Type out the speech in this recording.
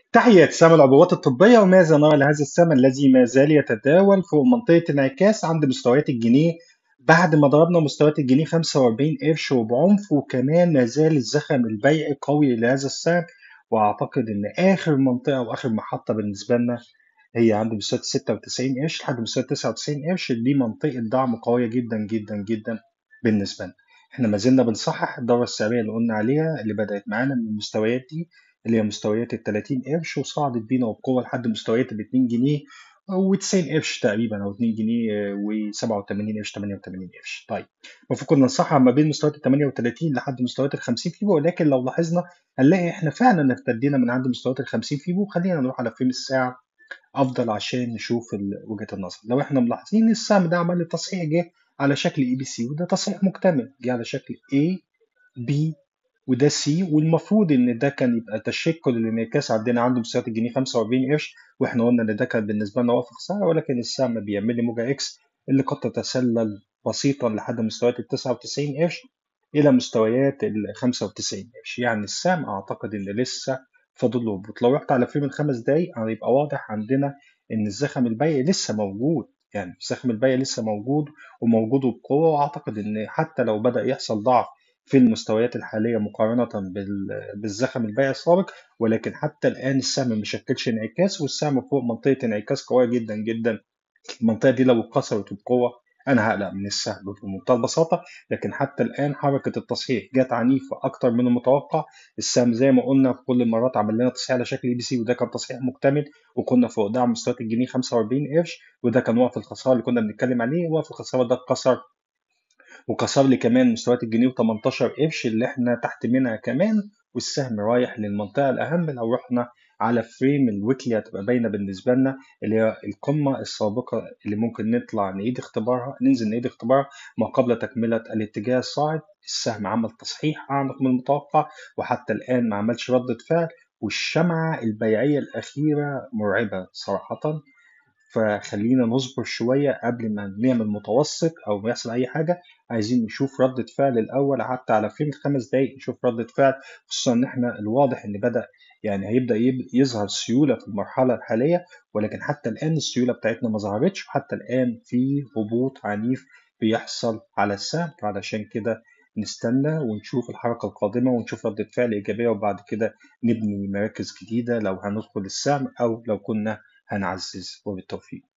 تحية سهم العبوات الطبية وماذا نرى لهذا السهم الذي ما زال يتداول فوق منطقة انعكاس عند مستويات الجنيه بعد ما ضربنا مستويات الجنيه 45 قرش وبعنف وكمان ما زال الزخم البيعي قوي لهذا السهم واعتقد ان اخر منطقة واخر محطة بالنسبة لنا هي عند مستويات 96 قرش لحد مستويات 99 قرش دي منطقة دعم قوية جدا جدا جدا بالنسبة لنا احنا ما زلنا بنصحح الدورة السعرية اللي قلنا عليها اللي بدأت معانا من المستويات دي اللي هي مستويات ال 30 قرش وصعدت بينا وبقوة لحد مستويات ال 2 جنيه و90 قرش تقريبا او 2 جنيه و87 قرش 88 قرش طيب المفروض كنا نصحح ما بين مستويات ال 38 لحد مستويات ال 50 فيبو ولكن لو لاحظنا هنلاقي احنا فعلا ارتدينا من عند مستويات ال 50 فيبو خلينا نروح على فريم الساعة افضل عشان نشوف وجهة النظر لو احنا ملاحظين السهم ده عمل التصحيح جه على شكل اي بي سي وده تصحيح مكتمل جه على شكل A B وده سي والمفروض ان ده كان يبقى تشكل الانعكاس عندنا عنده مستويات الجنيه 45 قرش واحنا قلنا ان ده كان بالنسبه لنا وافق سعر ولكن السهم بيعمل لي موجه اكس اللي قد تتسلل بسيطا لحد مستويات ال 99 قرش الى مستويات ال 95 قرش يعني السهم اعتقد ان لسه فاضل له هبوط لو رحت على فريم الخمس دقايق هيبقى واضح عندنا ان الزخم البيعي لسه موجود يعني الزخم البيعي لسه موجود وموجود بقوه واعتقد ان حتى لو بدا يحصل ضعف في المستويات الحالية مقارنة بالزخم البيعي السابق ولكن حتى الآن السهم ما شكلش انعكاس والسهم فوق منطقة انعكاس قوية جدا جدا المنطقة دي لو اتكسرت بقوة أنا هقلق من السهم بمنتهى البساطة لكن حتى الآن حركة التصحيح جت عنيفة أكتر من المتوقع السهم زي ما قلنا في كل المرات عمل لنا تصحيح على شكل اي بي سي وده كان تصحيح مكتمل وكنا فوق دعم مستويات الجنيه 45 قرش وده كان وقف الخسارة اللي كنا بنتكلم عليه وقف الخسارة ده اتكسر وكسر لي كمان مستويات الجنيه و18 قرش اللي احنا تحت منها كمان والسهم رايح للمنطقة الأهم لو رحنا على فريم الويكلي هتبقى باينة بالنسبة لنا اللي هي القمة السابقة اللي ممكن نطلع نعيد اختبارها ننزل نعيد اختبارها ما قبل تكملة الاتجاه الصاعد السهم عمل تصحيح أعمق من المتوقع وحتى الآن ما عملش ردة فعل والشمعة البيعية الأخيرة مرعبة صراحة فخلينا نصبر شوية قبل ما نعمل متوسط أو ما يحصل أي حاجة عايزين نشوف ردة فعل الأول حتى على فريم خمس دقايق نشوف ردة فعل خصوصا إن إحنا الواضح إن بدأ يعني هيبدأ يظهر سيولة في المرحلة الحالية ولكن حتى الآن السيولة بتاعتنا ما ظهرتش وحتى الآن في هبوط عنيف بيحصل على السهم فعلشان كده نستنى ونشوف الحركة القادمة ونشوف ردة فعل إيجابية وبعد كده نبني مراكز جديدة لو هندخل السهم أو لو كنا هنعزز وبالتوفيق